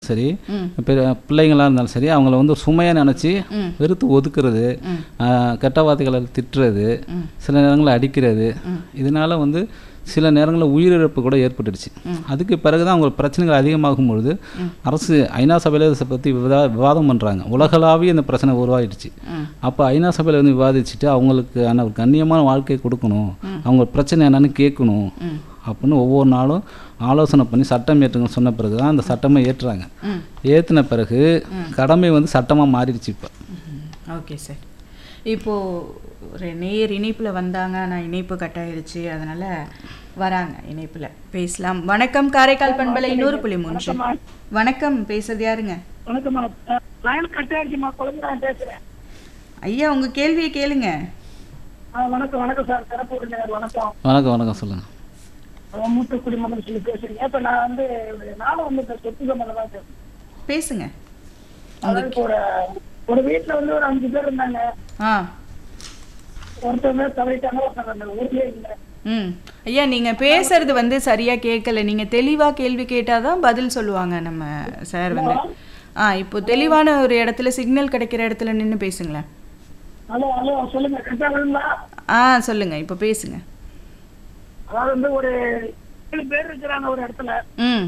சரி ம். பெரிய பிள்ளைங்களா இருந்தாலும் சரி அவங்கள வந்து ஒரு சுமையாக நினச்சி ம். வெறுத்து ஒதுக்குறது ம். ஆஹ், கெட்ட வார்த்தைகளை திட்டுறது ம். சில நேரங்களில் அடிக்கிறது ம். இதனால வந்து சில நேரங்களில் உயிரிழப்பு கூட ஏற்பட்டுடுச்சு அதுக்கு பிறகு தான் அவங்க பிரச்சனைகள் அதிகமாகும் பொழுது அரசு ஐநா சபையில் இதை பற்றி விவா விவாதம் பண்ணுறாங்க உலகளாவிய இந்த பிரச்சனை உருவாயிடுச்சு ம். அப்போ ஐநா சபையில் வந்து விவாதிச்சுட்டு அவங்களுக்கான ஒரு கண்ணியமான வாழ்க்கையை கொடுக்கணும் அவங்க பிரச்சனை என்னன்னு கேட்கணும் ம். அப்படின்னு ஒவ்வொரு நாளும் ஆலோசனை பண்ணி சட்டம் ஏற்றுங்க சொன்ன பிறகு தான் அந்த சட்டமை ஏற்றுறாங்க ம். ஏற்றின பிறகு கடமை வந்து சட்டமாக மாறிடுச்சு இப்போ ஓகே சார் இப்போது ஒரு நேர் இணைப்பில் வந்தாங்க நான் இணைப்பு கட் ஆயிருச்சு அதனால் வராங்க இணைப்பில் பேசலாம் வணக்கம் காரைக்கால் பண்பலை நூறு புள்ளி மூன்று வணக்கம் பேசுறது யாருங்க வணக்கம்மா லைன் கட் ஆயிடுச்சுமா குழந்தை நான் பேசுறேன் ஐயா உங்கள் கேள்வியை கேளுங்க ஆ, வணக்கம் வணக்கம் சார் சிறப்பு நேர் வணக்கம் வணக்கம் வணக்கம் சொல்லுங்கள் அஹ் மூத்த குடிமகன் சொல்லி பேசுறீங்க இப்ப நான் வந்து நானும் வந்து இந்த சொத்து சம்பந்தம் தான் பேசுறேன் பேசுங்க அதாவது இப்போ ஒரு ஒரு வீட்டுல வந்து ஒரு அஞ்சு பேர் இருந்தாங்க ஆ ஒருத்தவங்க தவறிட்டாங்க ஒருத்தவங்க அந்த ஊர்லயே இல்லை ம் ஐயா நீங்கள் பேசுறது வந்து சரியாக கேட்கல நீங்கள் தெளிவாக கேள்வி கேட்டால் தான் பதில் சொல்லுவாங்க நம்ம சார் வந்து ஆ இப்போ தெளிவான ஒரு இடத்துல சிக்னல் கிடைக்கிற இடத்துல நின்று பேசுங்களேன் ஹலோ ஹலோ சொல்லுங்க கரெக்டா வருங்களா ஆ சொல்லுங்கள் இப்போ பேசுங்க அதாவது வந்து ஒரு ஏழு பேர் இருக்கிறாங்க ஒரு இடத்துல ம்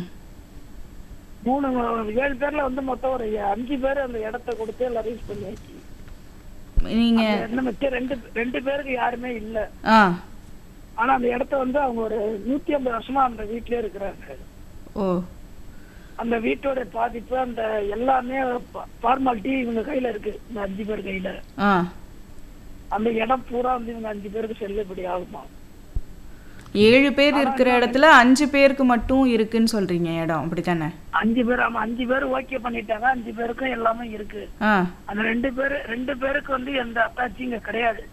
மூணு ஏழு பேர்ல வந்து மொத்தம் ஒரு அஞ்சு பேர் அந்த இடத்த கொடுத்து எல்லாம் ரீச் பண்ணியாச்சு நீங்கள் என்ன மிச்சம் ரெண்டு ரெண்டு பேருக்கு யாருமே இல்ல ஆ ஆனா அந்த இடத்த வந்து அவங்க ஒரு நூத்தி ஐம்பது வருஷமா அந்த வீட்லயே இருக்கிறாங்க ஓ அந்த வீட்டோட பாதிப்பு அந்த எல்லாமே ஃபார்மாலிட்டி இவங்க கையில இருக்கு இந்த அஞ்சு பேர் கையில ஆ அந்த இடம் பூரா வந்து இவங்க அஞ்சு பேருக்கு செல்லுபடி ஆகுமா ஏழு பேர் இருக்கிற இடத்துல அஞ்சு பேருக்கு மட்டும் இருக்குன்னு சொல்றீங்க இடம் அப்படித்தானே அஞ்சு பேர் ஆமா அஞ்சு பேர் ஓகே பண்ணிட்டாங்க அஞ்சு பேருக்கும் எல்லாமே இருக்கு ஆ அந்த ரெண்டு பேரு ரெண்டு பேருக்கு வந்து எந்த அட்டாச்சும் இங்க கிடையாது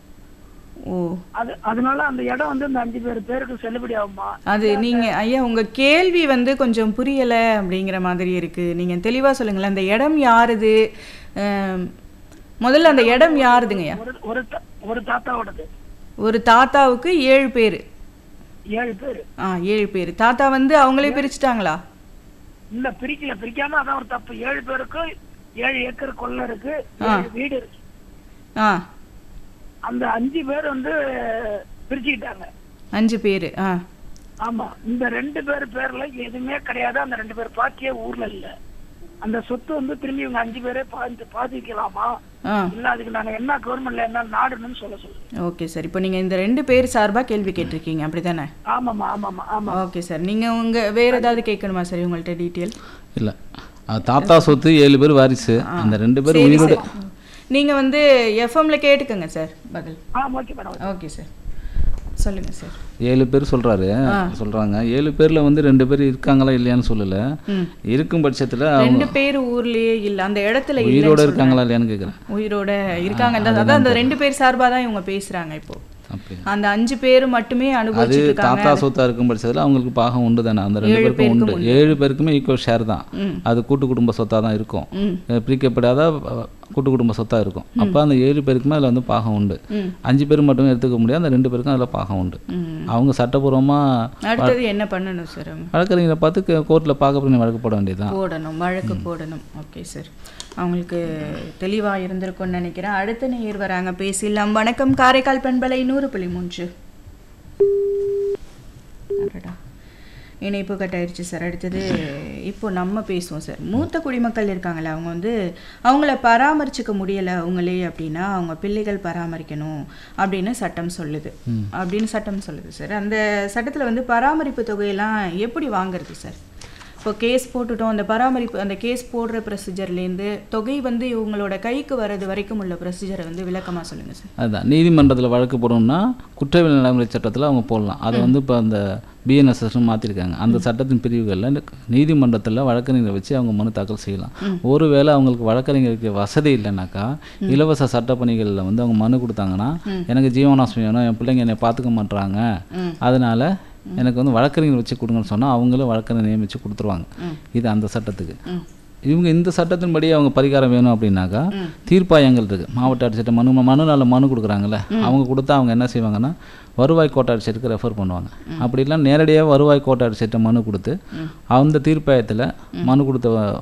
ஓ அது அதனால அந்த இடம் வந்து இந்த அஞ்சு பேர் பேருக்கு செல்லுபடி ஆகுமா அது நீங்க ஐயா உங்க கேள்வி வந்து கொஞ்சம் புரியல அப்படிங்கிற மாதிரி இருக்கு நீங்க தெளிவா சொல்லுங்களேன் அந்த இடம் யாருது அம், முதல்ல அந்த இடம் யாருதுங்கய்யா ஒரு ஒரு தா- ஒரு தாத்தாவோடது ஒரு தாத்தாவுக்கு ஏழு பேர் ஏழு பேர் ஆ ஏழு பேர் தாத்தா வந்து அவங்களே பிரிச்சுட்டாங்களா இல்ல பிரிக்கல பிரிக்காம அதான் ஒரு தப்பு ஏழு பேருக்கும் ஏழு ஏக்கர் கொள்ள இருக்கு ஏழு வீடு இருக்கு ஆ அந்த அஞ்சு பேர் வந்து பிரிச்சுக்கிட்டாங்க அஞ்சு பேர் ஆ ஆமா இந்த ரெண்டு பேர் பேர்ல எதுவுமே கிடையாது அந்த ரெண்டு பேர் பாக்கியே ஊர்ல இல்ல அந்த சொத்து வந்து திரும்பி இவங்க அஞ்சு பேரே பாதி பாதிக்கலாமா ஆ இல்ல அதுக்கு நாங்க என்ன கவர்மெண்ட்ல என்ன நாடுன்னு சொல்ல சொல்லுங்க ஓகே சார் இப்போ நீங்க இந்த ரெண்டு பேர் சார்பா கேள்வி கேட்டிருக்கீங்க அப்படிதானே ஆமாமா ஆமாமா ஆமா ஓகே சார் நீங்க உங்க வேற ஏதாவது கேட்கணுமா சார் உங்கள்ட்ட டீட்டெயில் இல்லை தாத்தா சொத்து ஏழு பேர் வாரிசு அந்த ரெண்டு பேர் உயிரோட நீங்க வந்து எஃப்எம்ல கேட்டுக்கோங்க சார் பதில் ஆ ஓகே மேடம் ஓகே சார் சொல்லுங்க சார் ஏழு பேர் சொல்கிறாரு சொல்கிறாங்க ஏழு பேரில் வந்து ரெண்டு பேர் இருக்காங்களா இல்லையான்னு சொல்லலை ம். இருக்கும் பட்சத்தில் ரெண்டு பேர் ஊர்லயே இல்ல அந்த இடத்துல இல்ல உயிரோட இருக்காங்களா இல்லையான்னு கேட்குறேன் உயிரோட இருக்காங்க அதான் அந்த ரெண்டு பேர் சார்பா தான் இவங்க பேசுறாங்க இப்போ அப்படி அந்த அஞ்சு பேர் மட்டுமே அது அனுபவிச்சுட்டு இருக்காங்க தாத்தா சொத்தா இருக்கும் பட்சத்தில் அவங்களுக்கு பாகம் உண்டு தானே அந்த ரெண்டு பேருக்கும் உண்டு ஏழு பேருக்குமே ஈக்குவல் ஷேர் தான் ம். அது கூட்டு குடும்ப சொத்தாக தான் இருக்கும் ம். அஹ் பிரிக்கப்படாத அஹ், கூட்டு குடும்ப சொத்தா இருக்கும் அப்போ அந்த ஏழு பேருக்குமே அதில் வந்து பாகம் உண்டு ம். அஞ்சு பேர் மட்டும் எடுத்துக்க முடியாது அந்த ரெண்டு பேருக்கும் அதில் பாகம் உண்டு ம். அவங்க சட்டபூர்வமாக அடுத்தது என்ன பண்ணணும் சார் அவங்க வழக்கறிஞரை பார்த்து கோர்ட்டில் பார்க்க பண்ணி வழக்கு போட வேண்டியதுதான் போடணும் வழக்கு போடணும் ஓகே சார் அவங்களுக்கு தெளிவா இருந்திருக்கும்னு நினைக்கிறேன் அடுத்த நேயர் வராங்க பேசிடலாம் வணக்கம் காரைக்கால் பண்பலை நூறு புள்ளி மூன்று அடடா. இணைப்பு கட் ஆயிடுச்சு சார் அடுத்தது இப்போ நம்ம பேசுவோம் சார் மூத்த குடிமக்கள் இருக்காங்கல்ல அவங்க வந்து அவங்கள பராமரிச்சுக்க முடியலை அவங்களே அப்படின்னா அவங்க பிள்ளைகள் பராமரிக்கணும் அப்படின்னு சட்டம் சொல்லுது அப்படின்னு சட்டம் சொல்லுது சார் அந்த சட்டத்தில் வந்து பராமரிப்பு தொகையெல்லாம் எப்படி வாங்குறது சார் இப்போ கேஸ் போட்டுட்டோம் அந்த பராமரிப்பு அந்த கேஸ் போடுற ப்ரொசீஜர்லேருந்து தொகை வந்து இவங்களோட கைக்கு வர்றது வரைக்கும் உள்ள ப்ரொசீஜரை வந்து விளக்கமாக சொல்லுங்கள் சார் அதுதான் நீதிமன்றத்தில் வழக்கு போடணும்னா குற்றவியல் நடைமுறை சட்டத்தில் அவங்க போடலாம் அதை வந்து இப்போ அந்த பிஎன்எஸ்எஸ்னு மாற்றிருக்காங்க அந்த சட்டத்தின் பிரிவுகளில் நீதிமன்றத்தில் வழக்கறிஞரை வச்சு அவங்க மனு தாக்கல் செய்யலாம் ஒருவேளை அவங்களுக்கு வழக்கறிஞருக்கு வசதி இல்லைனாக்கா இலவச சட்ட பணிகளில் வந்து அவங்க மனு கொடுத்தாங்கன்னா எனக்கு ஜீவனாசம் வேணும் என் பிள்ளைங்க என்னை பார்த்துக்க மாட்றாங்க அதனால எனக்கு வந்து வழக்கறிஞர் வச்சு கொடுங்கன்னு சொன்னால் அவங்களும் வழக்கறிஞர் நியமித்து கொடுத்துருவாங்க இது அந்த சட்டத்துக்கு இவங்க இந்த சட்டத்தின்படி அவங்க பரிகாரம் வேணும் அப்படின்னாக்கா தீர்ப்பாயங்கள் இருக்குது மாவட்ட ஆட்சியர்கிட்ட மனு மனுநாள் மனு கொடுக்குறாங்கல்ல அவங்க கொடுத்தா அவங்க என்ன செய்வாங்கன்னா வருவாய் கோட்டாட்சியருக்கு ரெஃபர் பண்ணுவாங்க அப்படி இல்லைன்னா நேரடியாக வருவாய் கோட்டாட்சியர்கிட்ட மனு கொடுத்து அந்த தீர்ப்பாயத்தில் மனு கொடுத்த